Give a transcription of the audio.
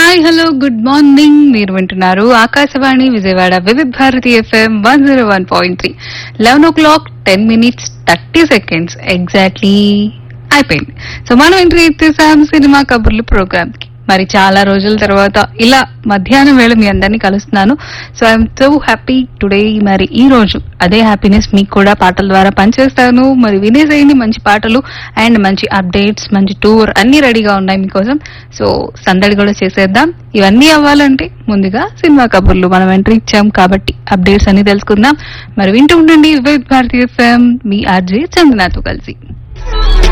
hi hello good morning మీరు వింటున్నారు Akashvani Vijayawada Vividh Bharati FM one zero one point three eleven o'clock ten minutes thirty seconds exactly అయిపోయింది so మనం entry ఇచ్చేసాం cinema కబుర్లు programme కి మరి చాలా రోజుల తర్వాత ఇలా మధ్యాహ్నం వేళ మీ అందరినీ కలుస్తున్నాను so I'm so happy today మరి ఈ రోజు అదే హ్యాపీనెస్ మీకు కూడా పాటల ద్వారా పనిచేస్తాను మరి వినేసేయండి మంచి పాటలు అండ్ మంచి అప్డేట్స్ మంచి టూర్ అన్ని రెడీగా ఉన్నాయి మీకోసం సో సందడి కూడా చేసేద్దాం ఇవన్నీ అవ్వాలంటే ముందుగా సినిమా కబుర్లు మనం ఎంట్రీ ఇచ్చాం కాబట్టి అప్డేట్స్ అన్ని తెలుసుకుందాం మరి వింటూ ఉండండి వివిధ భారతీయ ఎఫ్ఎం మీ ఆర్జే చందనాతో కలిసి